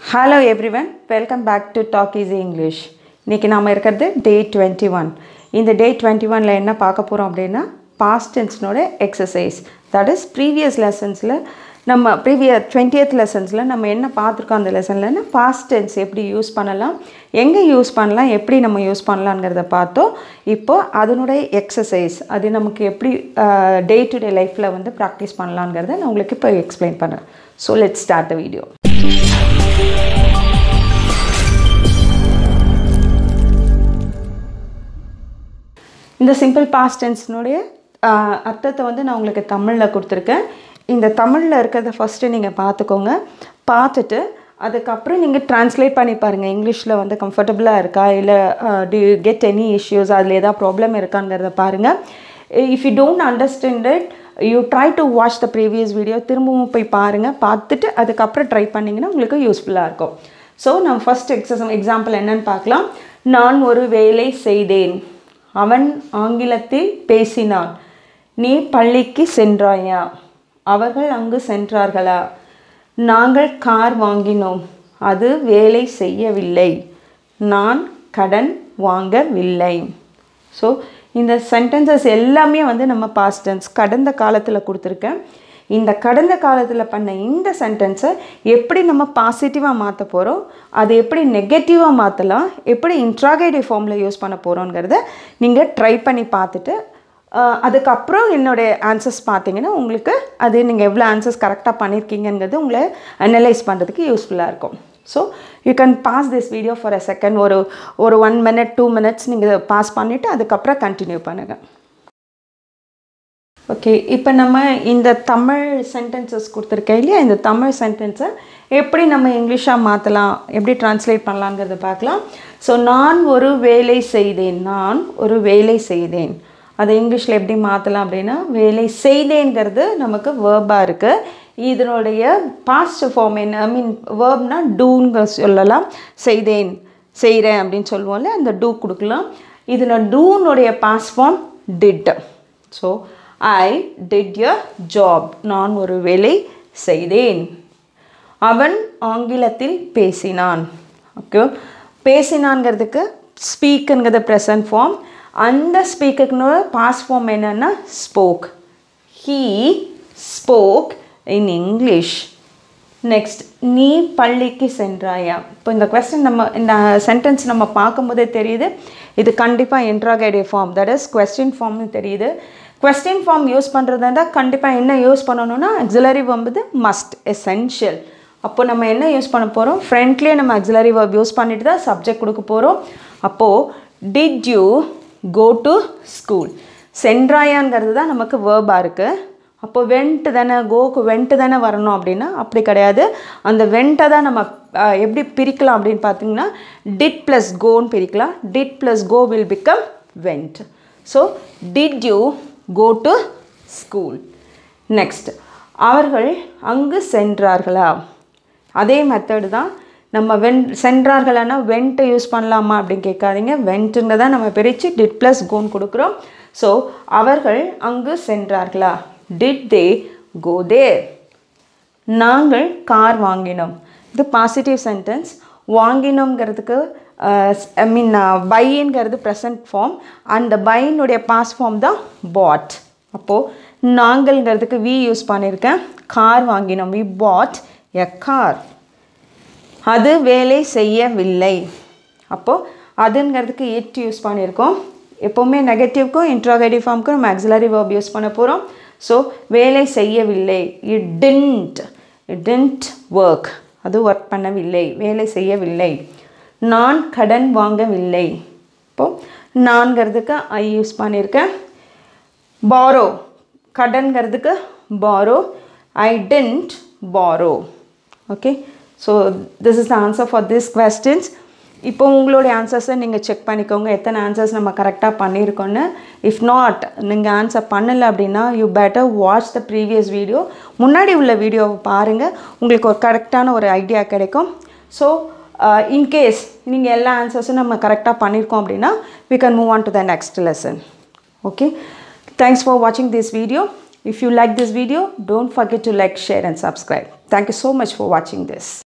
Hello everyone welcome back to talk easy English இன்றைக்கி நாம் இருக்கிறது டே டுவெண்ட்டி ஒன் இந்த டே டுவெண்ட்டி ஒனில் என்ன பார்க்க போகிறோம் அப்படின்னா பாஸ்ட் டென்ஸ்னோட எக்ஸசைஸ் தட் இஸ் ப்ரீவியஸ் லெசன்ஸில் நம்ம ப்ரீவியஸ் டுவெண்ட்டியத் லெசன்ஸில் நம்ம என்ன பார்த்துருக்கோம் அந்த லெசன்லன்னா பாஸ்ட் டென்ஸ் எப்படி யூஸ் பண்ணலாம் எங்கே யூஸ் பண்ணலாம் எப்படி நம்ம யூஸ் பண்ணலாங்கிறத பார்த்தோம் இப்போது அதனுடைய எக்ஸசைஸ் அது நமக்கு எப்படி டே டு டே லைஃப்பில் வந்து ப்ராக்டிஸ் பண்ணலாங்கிறத நான் உங்களுக்கு இப்போ எக்ஸ்பிளைன் பண்ணுறேன் so let start the video இந்த சிம்பிள் பாஸ்ட் டென்ஸ்னுடைய அர்த்தத்தை வந்து நான் உங்களுக்கு தமிழில் கொடுத்துருக்கேன் இந்த தமிழில் இருக்கிறத ஃபஸ்ட்டு நீங்கள் பார்த்துக்கோங்க பார்த்துட்டு அதுக்கப்புறம் நீங்கள் ட்ரான்ஸ்லேட் பண்ணி பாருங்கள் இங்கிலீஷில் வந்து கம்ஃபர்டபுளாக இருக்கா இல்லை do you get any issues அதில் ஏதாவது ப்ராப்ளம் இருக்காங்கிறத பாருங்கள் if you don't understand it you try to watch the previous video திரும்பவும் போய் பாருங்கள் பார்த்துட்டு அதுக்கப்புறம் ட்ரை பண்ணிங்கன்னா உங்களுக்கு யூஸ்ஃபுல்லாக இருக்கும் ஸோ நம்ம ஃபஸ்ட் எக்ஸசம் எக்ஸாம்பிள் என்னன்னு பார்க்கலாம் நான் ஒரு வேலை செய்தேன் அவன் ஆங்கிலத்தில் பேசினான் நீ பள்ளிக்கு சென்றாயா அவர்கள் அங்கு சென்றார்களா நாங்கள் கார் வாங்கினோம் அது வேலை செய்யவில்லை நான் கடன் வாங்கவில்லை ஸோ இந்த சென்டென்சஸ் எல்லாமே வந்து நம்ம பாஸ்ட் டென்ஸ் கடந்த காலத்தில் கொடுத்துருக்கேன் இந்த கடந்த காலத்தில் பண்ண இந்த சென்டென்ஸை எப்படி நம்ம பாசிட்டிவாக மாற்ற போகிறோம் அது எப்படி நெகட்டிவாக மாற்றலாம் எப்படி இன்ட்ராகேட்டிவ் ஃபார்மில் யூஸ் பண்ண போகிறோங்கிறத நீங்கள் ட்ரை பண்ணி பார்த்துட்டு அதுக்கப்புறம் என்னுடைய ஆன்சர்ஸ் பார்த்தீங்கன்னா உங்களுக்கு அது நீங்கள் எவ்வளோ ஆன்சர்ஸ் கரெக்டாக பண்ணியிருக்கீங்கிறது உங்களை அனலைஸ் பண்ணுறதுக்கு யூஸ்ஃபுல்லாக இருக்கும் so you can pause this video for a second ஒரு ஒரு ஒன் மினிட் டூ மினிட்ஸ் நீங்கள் பாஸ் பண்ணிவிட்டு அதுக்கப்புறம் கண்டினியூ பண்ணுங்கள் ஓகே இப்போ நம்ம இந்த தமிழ் சென்டென்சஸ் கொடுத்துருக்கேன் இல்லையா இந்த தமிழ் சென்டென்ஸை எப்படி நம்ம இங்கிலீஷாக மாற்றலாம் எப்படி ட்ரான்ஸ்லேட் பண்ணலாங்கிறத பார்க்கலாம் ஸோ நான் ஒரு வேலை செய்தேன் நான் ஒரு வேலை செய்தேன் அதை இங்கிலீஷில் எப்படி மாற்றலாம் அப்படின்னா வேலை செய்தேங்கிறது நமக்கு வேர்பாக இருக்குது இதனுடைய பாஸ்ட் ஃபார்ம் என்ன ஐ மீன் வேர்ப்னா டூங்க சொல்லலாம் செய்தேன் செய்கிறேன் அப்படின்னு சொல்லுவோம்ல அந்த டூ கொடுக்கலாம் இதில் டூனுடைய past form did so I did a job நான் ஒரு வேலை செய்தேன் அவன் ஆங்கிலத்தில் பேசினான் ஓகே பேசினான்ங்கிறதுக்கு ஸ்பீக்குங்கிறது ப்ரெசன்ட் ஃபார்ம் அந்த ஸ்பீக்கர்னோட பாஸ் ஃபார்ம் என்னென்னா spoke he spoke in English next நீ பள்ளிக்கு சென்றாயா இப்போ இந்த கொஸ்டின் நம்ம இந்த சென்டென்ஸ் நம்ம பார்க்கும்போதே தெரியுது இது கண்டிப்பாக interrogative form that is question ஃபார்ம்னு தெரியுது கொஸ்டின் ஃபார்ம் யூஸ் பண்ணுறதா இருந்தால் கண்டிப்பாக என்ன யூஸ் பண்ணணும்னா அக்ஸிலரி வந்து மஸ்ட் எசென்ஷியல் அப்போ நம்ம என்ன யூஸ் பண்ண போகிறோம் ஃப்ரண்ட்லேயே நம்ம அக்ஸிலரி வர்ப் யூஸ் பண்ணிட்டு தான் சப்ஜெக்ட் கொடுக்க போகிறோம் அப்போது did you go to school சென்றாயாங்கிறது தான் நமக்கு வேர்பாக இருக்குது அப்போ வெண்ட்டு தானே கோக்கு வெண்ட்டு தானே வரணும் அப்படின்னா அப்படி கிடையாது அந்த வெண்ட்டை தான் நம்ம எப்படி பிரிக்கலாம் அப்படின்னு பார்த்தீங்கன்னா டிட் ப்ளஸ் கோன்னு பிரிக்கலாம் did plus go will become went so did you go to school next அவர்கள் அங்கு சென்றார்களா அதே மெத்தடு தான் நம்ம வென் சென்றார்களானா வெண்ட்டு யூஸ் பண்ணலாமா அப்படின்னு கேட்காதீங்க வெண்ட்டுங்க தான் நம்ம பிரித்து டிட் ப்ளஸ் கோன் கொடுக்குறோம் ஸோ அவர்கள் அங்கு சென்றார்களா டிட் தே கோ தேர் நாங்கள் கார் வாங்கினோம் இது பாசிட்டிவ் சென்டென்ஸ் வாங்கினோங்கிறதுக்கு ஐ மீன் பைங்கிறது ப்ரெசன்ட் ஃபார்ம் அந்த பைனுடைய பாஸ் ஃபார்ம் தான் பாட் அப்போது நாங்கள்ங்கிறதுக்கு வி யூஸ் பண்ணியிருக்கேன் கார் வாங்கினோம் வி பாட் எ கார் அது வேலை செய்யவில்லை அப்போது அதுங்கிறதுக்கு இட் யூஸ் பண்ணியிருக்கோம் எப்போவுமே நெகட்டிவ்க்கும் இன்ட்ராகேட்டிவ் ஃபார்முக்கும் நம்ம ஆக்சிலரி வேர்ப் யூஸ் பண்ண போகிறோம் ஸோ வேலை செய்யவில்லை it didn't it didn't work அது ஒர்க் பண்ணவில்லை வேலை செய்யவில்லை நான் கடன் வாங்கவில்லை இப்போது நான்கிறதுக்கு ஐ யூஸ் பண்ணியிருக்கேன் பாரோ கடன்கிறதுக்கு borrow I didn't borrow okay so this is the answer for this questions இப்போ உங்களுடைய ஆன்சர்ஸை நீங்கள் செக் பண்ணிக்கோங்க எத்தனை ஆன்சர்ஸ் நம்ம கரெக்டாக பண்ணியிருக்கோன்னு இஃப் நாட் நீங்கள் ஆன்சர் பண்ணலை அப்படின்னா you better watch the previous video முன்னாடி உள்ள வீடியோவை பாருங்கள் உங்களுக்கு ஒரு கரெக்டான ஒரு ஐடியா கிடைக்கும் ஸோ இன்கேஸ் நீங்கள் எல்லா ஆன்சர்ஸும் நம்ம கரெக்டாக பண்ணியிருக்கோம் அப்படின்னா we can move on to the next lesson okay thanks for வாட்சிங் this video If you like this video, don't forget to like, share and subscribe. Thank you so much for watching this.